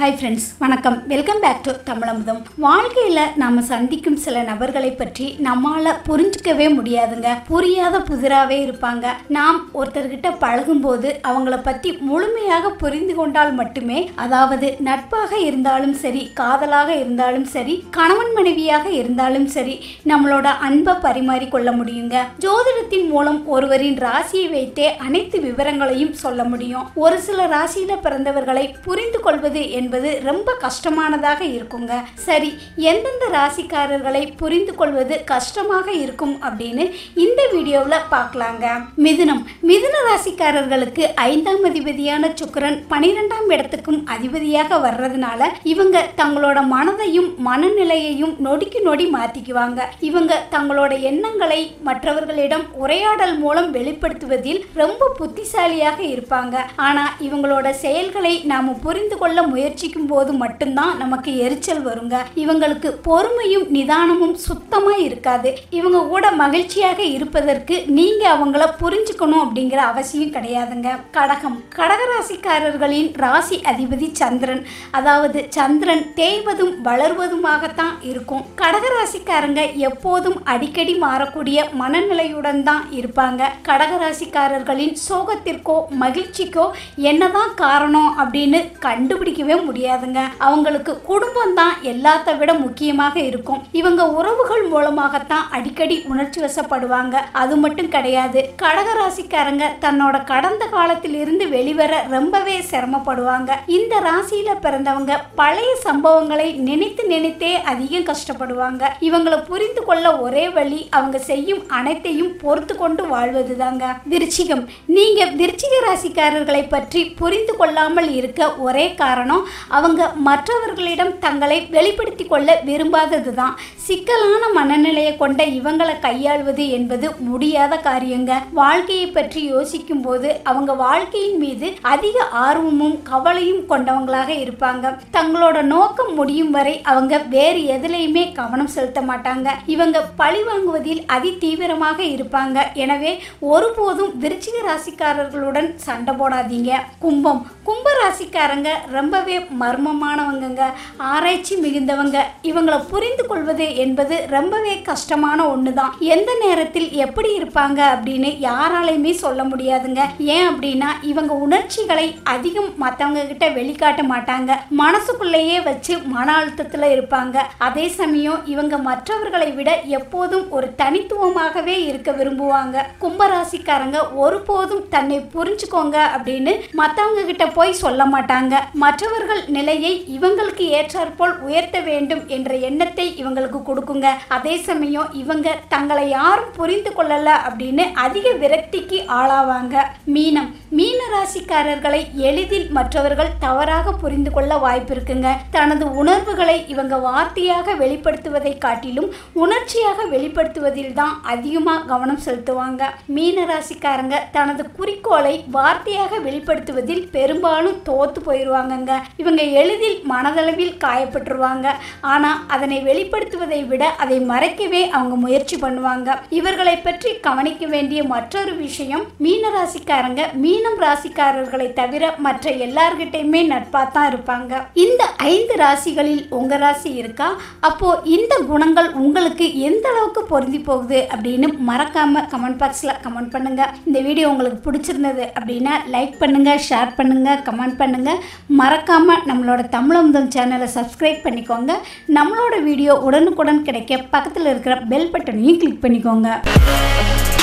hi friends வணக்கம் welcome back to Tamizhamudham வாழ்க்கையில் நாம் சந்திக்கும் சில நபர்களை பற்றி நம்மால் புரிஞ்சிக்கவே முடியாதுங்க புரியாத புதிராகவே இருப்பாங்க நாம் ஒருத்தர்கிட்ட பழகும்போது அவங்கள பற்றி முழுமையாக புரிந்து கொண்டால் மட்டுமே அதாவது நட்பாக இருந்தாலும் சரி காதலாக இருந்தாலும் சரி கணவன் மனைவியாக இருந்தாலும் சரி நம்மளோட அன்பை பரிமாறிக்கொள்ள முடியுங்க ஜோதிடத்தின் மூலம் ஒருவரின் ராசியை வைத்தே அனைத்து விவரங்களையும் சொல்ல முடியும் ஒரு சில ராசியில பிறந்தவர்களை புரிந்து கொள்வது என்பது ரொம்ப கஷ்டமானதாக இருக்குங்க சரி எந்தெந்த ராசிக்காரர்களை புரிந்து கொள்வது கஷ்டமாக இருக்கும் அப்படின்னு இந்த வீடியோவில் பார்க்கலாங்க மிதுனம் மிதுன ராசிக்காரர்களுக்கு ஐந்தாம் அதிபதியான சுக்கிரன் பனிரெண்டாம் இடத்துக்கும் அதிபதியாக வர்றதுனால இவங்க தங்களோட மனதையும் மனநிலையையும் நொடிக்கு நொடி மாத்திக்குவாங்க இவங்க தங்களோட எண்ணங்களை மற்றவர்களிடம் உரையாடல் மூலம் வெளிப்படுத்துவதில் ரொம்ப புத்திசாலியாக இருப்பாங்க ஆனா இவங்களோட செயல்களை நாம புரிந்து கொள்ள முயற்சிக்கும் போது மட்டும்தான் நமக்கு எரிச்சல் வருங்க இவங்களுக்கு பொறுமையும் நிதானமும் சுத்தமா இருக்காது இவங்க கூட மகிழ்ச்சியாக இருப்பதற்கு நீங்க அவங்கள புரிஞ்சுக்கணும் அப்படிங்கிற அவசியம் கிடையாதுங்க கடகம் கடகராசிக்காரர்களின் ராசி அதிபதி சந்திரன் அதாவது சந்திரன் தேய்வதும் வளர்வதுமாகத்தான் இருக்கும் கடகராசிக்காரங்க எப்போதும் அடிக்கடி மாறக்கூடிய மனநிலையுடன் தான் இருப்பாங்க கடகராசிக்காரர்களின் சோகத்திற்கோ மகிழ்ச்சிக்கோ என்னதான் காரணம் அப்படின்னு கண்டுபிடிக்கவே முடியாதுங்க அவங்களுக்கு குடும்பம் தான் எல்லாத்த விட முக்கியமாக இருக்கும் இவங்க உறவுகள் மூலமாகத்தான் அடிக்கடி உணர்ச்சி வசப்படுவாங்க அது மட்டும் கிடையாது கடகராசிக்காரங்க தன்னோட கடந்த காலத்தில் இருந்து வெளிவர ரொம்பவே சிரமப்படுவாங்க இந்த ராசியில பிறந்தவங்க பழைய சம்பவங்களை நினைத்து நினைத்தே அதிகம் கஷ்டப்படுவாங்க இவங்களை புரிந்து கொள்ள ஒரே வழி அவங்க செய்யும் அனைத்தையும் பொறுத்து கொண்டு வாழ்வது தாங்க விருச்சிகம் நீங்க விருச்சிக ராசிக்காரர்களை பற்றி புரிந்து கொள்ளாமல் இருக்க ஒரே காரணம் அவங்க மற்றவர்களிடம் தங்களை வெளிப்படுத்தி கொள்ள விரும்பாதது தான் சிக்கலான மனநிலையை கொண்ட இவங்களை கையாள்வது என்பது முடியாத காரியங்க வாழ்க்கையை பற்றி யோசிக்கும் போது அவங்க வாழ்க்கையின் மீது அதிக ஆர்வமும் கவலையும் கொண்டவங்களாக இருப்பாங்க தங்களோட நோக்கம் முடியும் வரை அவங்க வேறு எதுலையுமே கவனம் செலுத்த மாட்டாங்க இவங்க பழி வாங்குவதில் அதி தீவிரமாக இருப்பாங்க எனவே ஒருபோதும் விருச்சிக ராசிக்காரர்களுடன் சண்டை போடாதீங்க கும்பம் கும்ப ராசிக்காரங்க ரொம்பவே மர்மமானவங்கங்க ஆராய்ச்சி மிகுந்தவங்க இவங்களை புரிந்து கொள்வது என்பது ரொம்பவே கஷ்டமான ஒன்று தான் எந்த நேரத்தில் எப்படி இருப்பாங்க அப்படின்னு யாராலையுமே சொல்ல முடியாதுங்க ஏன் அப்படின்னா இவங்க உணர்ச்சிகளை அதிகம் மற்றவங்க கிட்ட வெளிக்காட்ட மாட்டாங்க மனசுக்குள்ளேயே வச்சு மன அழுத்தத்தில் இருப்பாங்க அதே சமயம் இவங்க மற்றவர்களை விட எப்போதும் ஒரு தனித்துவமாகவே இருக்க விரும்புவாங்க கும்பராசிக்காரங்க ஒருபோதும் தன்னை புரிஞ்சுக்கோங்க அப்படின்னு மற்றவங்க கிட்ட போய் சொல்ல மாட்டாங்க மற்றவர்கள் நிலையை இவங்களுக்கு ஏற்றாற்போல் உயர்த்த வேண்டும் என்ற எண்ணத்தை இவங்களுக்கு கொடுக்குங்க அதே சமயம் இவங்க தங்களை யாரும் புரிந்து கொள்ளல அப்படின்னு அதிக விரக்திக்கு ஆளாவாங்க மீனம் மீன ராசிக்காரர்களை எளிதில் மற்றவர்கள் தவறாக புரிந்து கொள்ள வாய்ப்பு இருக்குங்க தனது உணர்வுகளை இவங்க வார்த்தையாக வெளிப்படுத்துவதை காட்டிலும் உணர்ச்சியாக வெளிப்படுத்துவதில் தான் அதிகமாக கவனம் செலுத்துவாங்க மீன ராசிக்காரங்க தனது குறிக்கோளை வார்த்தையாக வெளிப்படுத்துவதில் பெரும்பாலும் தோத்து போயிடுவாங்கங்க இவங்க எளிதில் மனதளவில் காயப்பட்டுருவாங்க ஆனால் அதனை வெளிப்படுத்துவதை விட அதை மறைக்கவே அவங்க முயற்சி பண்ணுவாங்க இவர்களை பற்றி கவனிக்க வேண்டிய மற்றொரு விஷயம் மீன ராசிக்காரங்க மீனம் ராசிக்காரர்களை தவிர மற்ற எல்லார்கிட்டையுமே நட்பாக தான் இருப்பாங்க இந்த ஐந்து ராசிகளில் உங்க ராசி இருக்கா அப்போ இந்த குணங்கள் உங்களுக்கு எந்த அளவுக்கு பொருந்தி போகுது அப்படின்னு மறக்காம கமெண்ட் பாக்ஸில் கமெண்ட் பண்ணுங்க இந்த வீடியோ உங்களுக்கு பிடிச்சிருந்தது அப்படின்னா லைக் பண்ணுங்க ஷேர் பண்ணுங்க கமெண்ட் பண்ணுங்க மறக்காம நம்மளோட தமிழமுதம் சேனலை சப்ஸ்கிரைப் பண்ணிக்கோங்க நம்மளோட வீடியோ உடனுக்குடன் கிடைக்க பக்கத்தில் இருக்கிற பெல் பட்டனையும் கிளிக் பண்ணிக்கோங்க